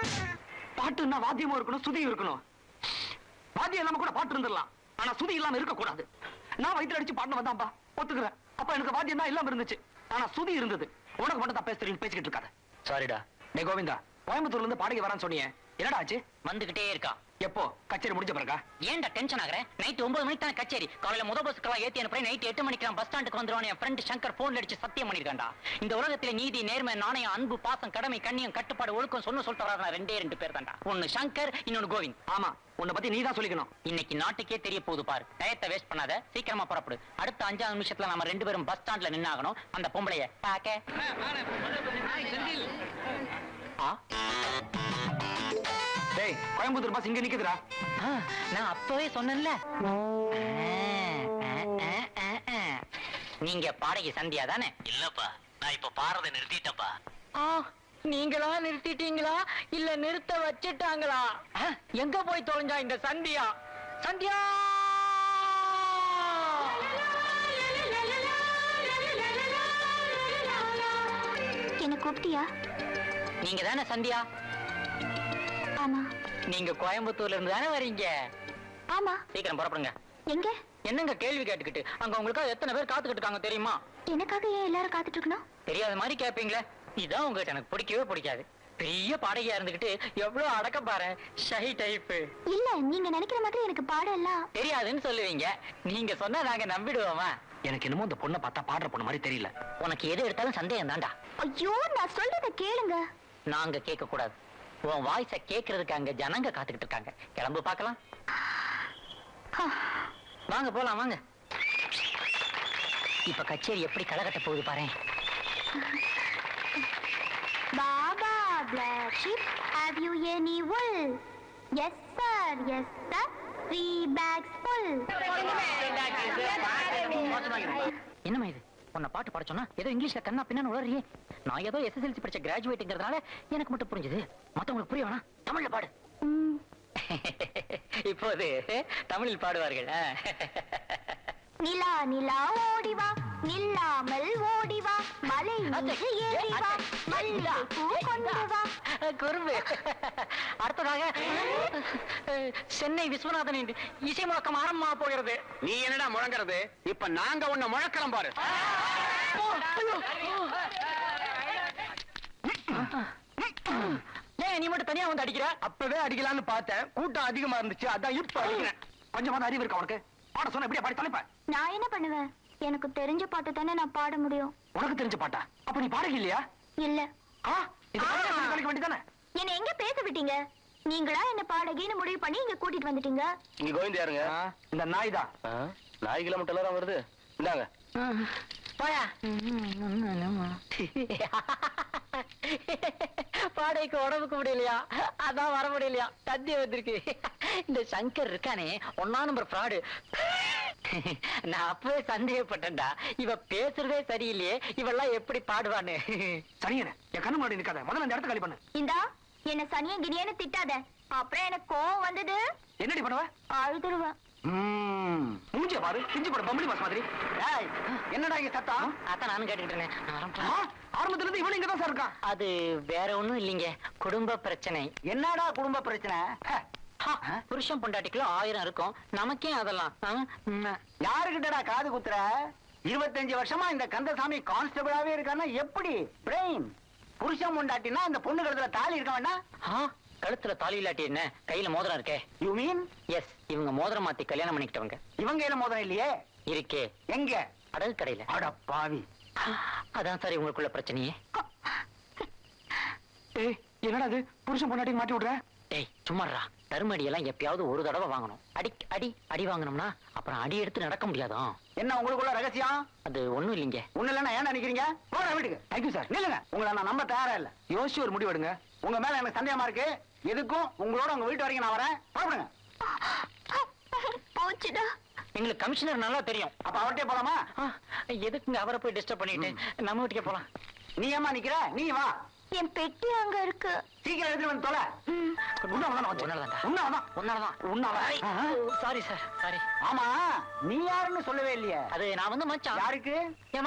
பாட்டுன்னா வாத்தியமும் இருக்கணும் சுதியும் இருக்கணும் வாத்தியம் இல்லாம கூட பாட்டு இருந்துடலாம் ஆனா சுதி இல்லாம இருக்க கூடாது நான் வயிற்று அடிச்சு பாட்டு வந்தான்பா ஒத்துக்கிறேன் அப்ப எனக்கு வாத்தியம் தான் இல்லாம இருந்துச்சு ஆனா சுதி இருந்தது உனக்கு மட்டும் தான் பேசுறீங்க பேசிக்கிட்டு இருக்காத சாரிடா டே கோவிந்தா கோயம்புத்தூர்ல இருந்து பாடகை வரான்னு சொன்னீங்க என்னடா ஆச்சு வந்துகிட்டே இருக்கா எப்போ கச்சேரி முடிஞ்ச பிறகா ஏன்டா டென்ஷன் ஆகுற நைட் ஒன்பது மணிக்கு தானே கச்சேரி காலையில முத பஸ்க்கெல்லாம் ஏத்தி அனுப்புறேன் நைட் எட்டு மணிக்கு நான் பஸ் ஸ்டாண்டுக்கு வந்துருவான் என் ஃப்ரெண்ட் சங்கர் போன்ல அடிச்சு சத்தியம் பண்ணிருக்காண்டா இந்த உலகத்துல நீதி நேர்மை நாணயம் அன்பு பாசம் கடமை கண்ணியம் கட்டுப்பாடு ஒழுக்கம் சொன்ன சொல்லிட்டு வராத ரெண்டே ரெண்டு பேர் தான்டா ஒன்னு சங்கர் இன்னொன்னு கோவிந்த் ஆமா உன்னை பத்தி நீ தான் சொல்லிக்கணும் இன்னைக்கு நாட்டுக்கே தெரிய போகுது பாரு டயத்தை வேஸ்ட் பண்ணாத சீக்கிரமா புறப்படு அடுத்த அஞ்சாவது நிமிஷத்துல நம்ம ரெண்டு பேரும் பஸ் ஸ்டாண்ட்ல நின்னாகணும் அந்த பொம்பளைய பாக்க ஆ டேய் கோயம்புத்தூர் பஸ் இங்க நிக்குதுடா ஆ, நான் அப்பவே சொன்னேன்ல நீங்க பாடகி சந்தியா தானே இல்லப்பா நான் இப்ப பாடுறதை நிறுத்திட்டப்பா நீங்களா நிறுத்திட்டீங்களா இல்ல நிறுத்த வச்சிட்டாங்களா ஆ, எங்க போய் தொலைஞ்சா இந்த சந்தியா சந்தியா என்ன கூப்பிட்டியா நீங்க தானே சந்தியா ஆமா நீங்க கோயம்புத்தூர்ல இருந்து தானே வரீங்க ஆமா சீக்கிரம் புறப்படுங்க எங்க என்னங்க கேள்வி கேட்டுக்கிட்டு அங்க உங்களுக்காக எத்தனை பேர் காத்துக்கிட்டு இருக்காங்க தெரியுமா எனக்காக ஏன் எல்லாரும் காத்துட்டு இருக்கணும் தெரியாத மாதிரி கேட்பீங்களே இதான் உங்ககிட்ட எனக்கு பிடிக்கவே பிடிக்காது பெரிய பாடகியா இருந்துகிட்டு எவ்வளவு அடக்க பாரு ஷை டைப் இல்ல நீங்க நினைக்கிற மாதிரி எனக்கு பாடம் எல்லாம் தெரியாதுன்னு சொல்லுவீங்க நீங்க சொன்னா நாங்க நம்பிடுவோமா எனக்கு என்னமோ இந்த பொண்ணை பார்த்தா பாடுற பொண்ணு மாதிரி தெரியல உனக்கு எது எடுத்தாலும் சந்தேகம் தான்டா ஐயோ நான் சொல்றத கேளுங்க நாங்க கேட்க கூடாது உன் வாய்ஸ கேக்குறதுக்கு அங்க ஜனங்க காத்துக்கிட்டு இருக்காங்க கிளம்பு பார்க்கலாம் வாங்க போலாம் வாங்க இப்ப கச்சேரி எப்படி களகட்ட போகுது பாரு Baba black sheep have you any wool yes sir yes sir three bags full என்னம்மா இது உன்னை பாட்டு பாட சொன்னா ஏதோ இங்கிலீஷ்ல கண்ணா பின்னான்னு உளறியே நான் ஏதோ எஸ்எஸ்எல்சி படிச்ச கிராஜுவேட்டுங்கிறதுனால எனக்கு மட்டும் புரிஞ்சுது மத்தவங்களுக்கு புரிய வேணாம் தமிழ்ல பாடு ம், இப்போது தமிழில் பாடுவார்கள் ஆ. நிலா நிலா ஓடிவா நில்லாமல் ஓடிவா மலை மீது ஏறிவா மல்லிகை பூ கொண்டு வா குறும்பு அடுத்ததாக சென்னை விஸ்வநாதனின் இசை முழக்கம் ஆரம்பமாக போகிறது நீ என்னடா முழங்குறது இப்ப நாங்க உன்னை முழக்கலாம் பாரு ஏன் நீ மட்டும் தனியா வந்து அடிக்கிற அப்பவே அடிக்கலாம்னு பார்த்தேன் கூட்டம் அதிகமா இருந்துச்சு அதான் இப்ப அடிக்கிறேன் கொஞ்சமான அறிவு இருக்கா உனக்கு பாட சொன்ன எப்படியா பாடி தலைப்ப நான் என்ன பண்ணுவேன் எனக்கு தெரிஞ்ச பாட்டு தானே நான் பாட முடியும் உனக்கு தெரிஞ்ச பாட்டா அப்ப நீ பாடகி இல்லையா இல்ல ஆ இது கலைக்க வேண்டியதானே என்ன எங்க பேச விட்டீங்க நீங்களா என்ன பாடகின்னு முடிவு பண்ணி இங்க கூட்டிட்டு வந்துட்டீங்க இங்க கோவிந்த யாருங்க இந்த நாய் தான் நாய் கிலோமீட்டர் எல்லாம் வருது இந்தாங்க போயா பாடைக்கு உடம்புக்கு முடியலையா அதான் வர முடியலையா தந்தி வந்திருக்கு இந்த சங்கர் இருக்கானே ஒன்னா நம்பர் ஃப்ராடு நான் அப்பவே சந்தேகப்பட்டேன்டா இவ பேசுறதே சரியில்லையே இவெல்லாம் எப்படி பாடுவான்னு சனியனே என் கண்ணு முன்னாடி நிக்காத முதல்ல அந்த இடத்த காலி பண்ணு இந்தா என்ன சனிய கினியன்னு திட்டாத அப்புறம் எனக்கு கோவம் வந்தது என்னடி பண்ணுவ அழுதுருவேன் ம், மூஞ்சிய பாரு பிஞ்சு போட பம்பளி மாஸ் மாதிரி ஏய், என்னடா இங்க சத்தம் அதான் நானும் கேட்டுக்கிட்டு இருந்தேன். நான் வரேன்ப்பா. ஆ, ஆரம்பத்துல இருந்து இவனும் இங்கதான் சார் இருக்கான் அது வேற ஒண்ணும் இல்லைங்க குடும்ப பிரச்சனை என்னடா குடும்ப பிரச்சனை ஹ, ஹா, புருஷன் பொண்டாட்டிக்குள்ள ஆயிரம் இருக்கும் நமக்கே அதெல்லாம் ஆ, ம். யாருக்கிட்டடா காது குத்துற இருபத்தஞ்சு வருஷமா இந்த கந்தசாமி கான்ஸ்டபிளாவே இருக்கான்னா எப்படி பிரெயின் புருஷன் முண்டாட்டினா இந்த பொண்ணு கழுத்துல தாலி இருக்க வேண்டாம் ஆ, கழுத்துல தாலி இல்லாட்டி என்ன கையில மோதிரம் இருக்கே யூ மீன் எஸ் இவங்க மோதிரம் மாத்தி கல்யாணம் பண்ணிக்கிட்டவங்க இவங்க கையில மோதிரம் இல்லையே இருக்கே எங்க அடகு கடையில அட பாவி அதான் சார் இவங்களுக்குள்ள பிரச்சனையே ஏய் என்னடா இது புருஷன் பொண்டாட்டி மாட்டி விடுற டேய் சும்மாடா தருமடி எல்லாம் எப்பயாவது ஒரு தடவை வாங்கணும் அடி அடி அடி வாங்கணும்னா அப்புறம் அடி எடுத்து நடக்க முடியாதான் என்ன உங்களுக்குள்ள ரகசியம் அது ஒண்ணும் இல்லைங்க ஒண்ணு இல்லைன்னா ஏன் நினைக்கிறீங்க போற வீட்டுக்கு தேங்க்யூ சார் நில்லுங்க உங்களை நான் நம்ப தயாரா இல்ல யோசிச்சு ஒரு முடிவு எடுங்க உங்க மேல எனக்கு சந்தேகமா இருக்கு எதுக்கும் உங்களோட உங்க வீட்டு வரைக்கும் நான் வரேன் புறப்படுங்க போச்சுடா எங்களுக்கு கமிஷனர் நல்லா தெரியும் அப்ப அவர்கிட்ட போலாமா ஆ, எதுக்குங்க அவரை போய் டிஸ்டர்ப் பண்ணிட்டு நம்ம வீட்டுக்கே போலாம் நீ ஏமா நிக்கிற நீ வா என் பெட்டி அங்க இருக்கு சீக்கிரம் எடுத்துட்டு வந்து தொலை உன்னாலதான் வச்சு. உன்னாலதான்டா. உன்னாலதான் உன்னாலதான் உன்னால சாரி சார் சாரி ஆமா நீ யாருன்னு சொல்லவே இல்லையே அது நான் வந்து மச்சான் யாருக்கு என்